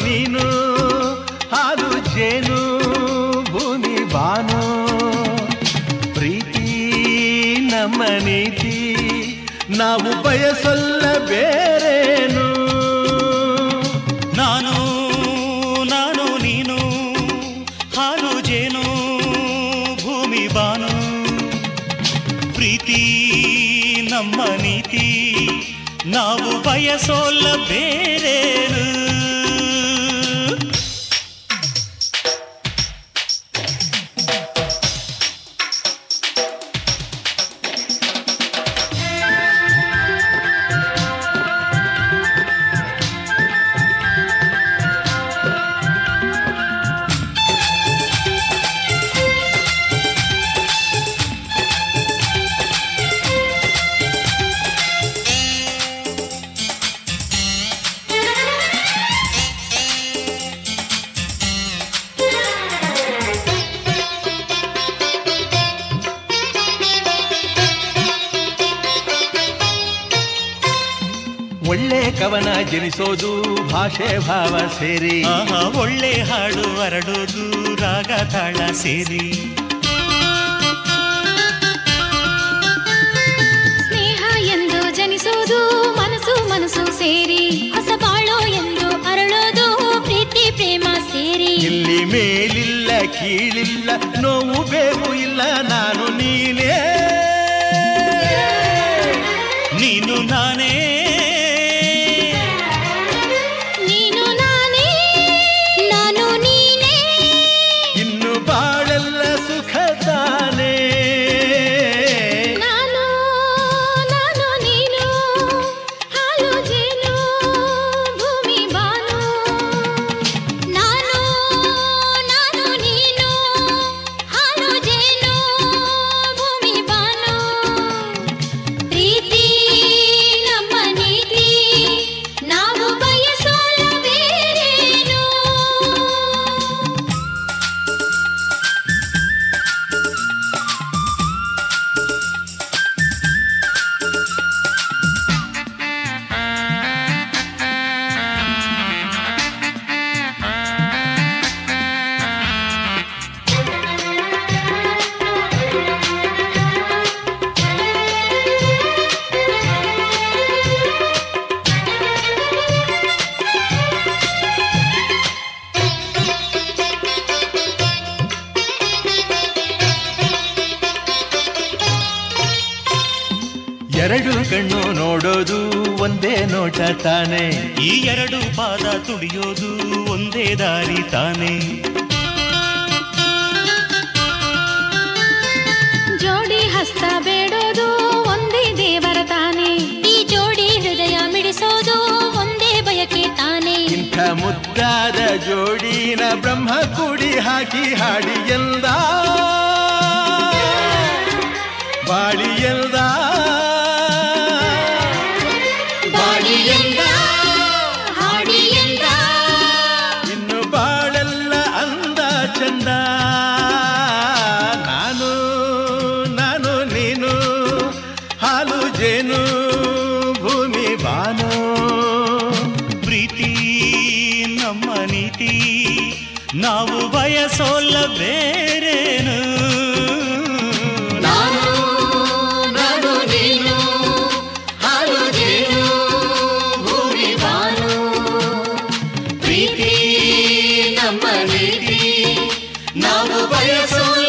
ನೀನು ಹಾಲು ಜೇನು ಭೂಮಿ ಬಾನು ಪ್ರೀತಿ ನಮ್ಮ ನೀತಿ ನಾವು ಬಯಸಲ್ಲ ಬೇರೇನು ನಾನು ನಾನು ನೀನು ಹಾಲು ಜೇನು ಭೂಮಿ ಬಾನು ಪ್ರೀತಿ ನಮ್ಮ ನೀತಿ ನಾವು ಬಯಸೋಲ್ಲ ಬೇರೇನು ಒಳ್ಳೆ ಕವನ ಜನಿಸೋದು ಭಾಷೆ ಭಾವ ಸೇರಿ ಆಹಾ ಒಳ್ಳೆ ಹಾಡು ಹರಡೋದು ರಾಗ ತಾಳ ಸೇರಿ ಸ್ನೇಹ ಎಂದು ಜನಿಸೋದು ಮನಸ್ಸು ಮನಸ್ಸು ಸೇರಿ ಹೊಸ ಬಾಳೋ ಎಂದು ಅರಳೋದು ಪ್ರೀತಿ ಪ್ರೇಮ ಸೇರಿ ಇಲ್ಲಿ ಮೇಲಿಲ್ಲ ಕೀಳಿಲ್ಲ ನೋವು ಬೇಕು ಇಲ್ಲ ನಾನು ನೀನೇ ನೀನು ನಾನೇ ನೀನು ನಾನೇ ನಾನು ನೀನೇ ಇನ್ನು ಬಾಳೆಲ್ಲ ಸುಖ ತಾನೇ ನಾನು ನಾನು ನೀನು ಹಾಲು ಜೇನು ಭೂಮಿ ಬಾನು ನಾನು ನಾನು ನೀನು ಹಾಲು ಜೇನು ಭೂಮಿ ಬಾನು ಪ್ರೀತಿ ನಮ್ಮ ನೀತಿ ನಾವು ಬಯಸೋಲ್ಲ ಬೇರೇನು ಎರಡು ಕಣ್ಣು ನೋಡೋದು ಒಂದೇ ನೋಟ ತಾನೆ ಈ ಎರಡು ಪಾದ ತುಳಿಯೋದು ಒಂದೇ ದಾರಿ ತಾನೇ ಜೋಡಿ ಹಸ್ತ ಬೇಡೋದು ಒಂದೇ ದೇವರ ತಾನೆ ಈ ಜೋಡಿ ಹೃದಯ ಮಿಡಿಸೋದು ಒಂದೇ ಬಯಕೆ ತಾನೆ ಇಂಥ ಮುದ್ದಾದ ಜೋಡಿನ ಬ್ರಹ್ಮ ಕೂಡಿ ಹಾಕಿ ಹಾಡಿ ಎಂದ ಬಾಳಿ ಎಂದ ಬಾಡಿ ಎಂದ ಹಾಡಿ ಎಂದ ಇನ್ನು ಬಾಳೆಲ್ಲ ಅಂದ ಚಂದ ನಾನು ನಾನು ನೀನು ಹಾಲು ಜೇನು ಭೂಮಿ ಬಾನು ಪ್ರೀತಿ ನಮ್ಮ ನೀತಿ ನಾವು ಬಯಸೋಲ್ಲ ಬೇರೇನು ನಾನು ನಾನು ನೀನು ಹಾಲು ಜೇನು ಭೂಮಿ ಬಾನು ಪ್ರೀತಿ ನಮ್ಮ ನೀತಿ ನಾವು ಬಯಸೋಲ್ಲ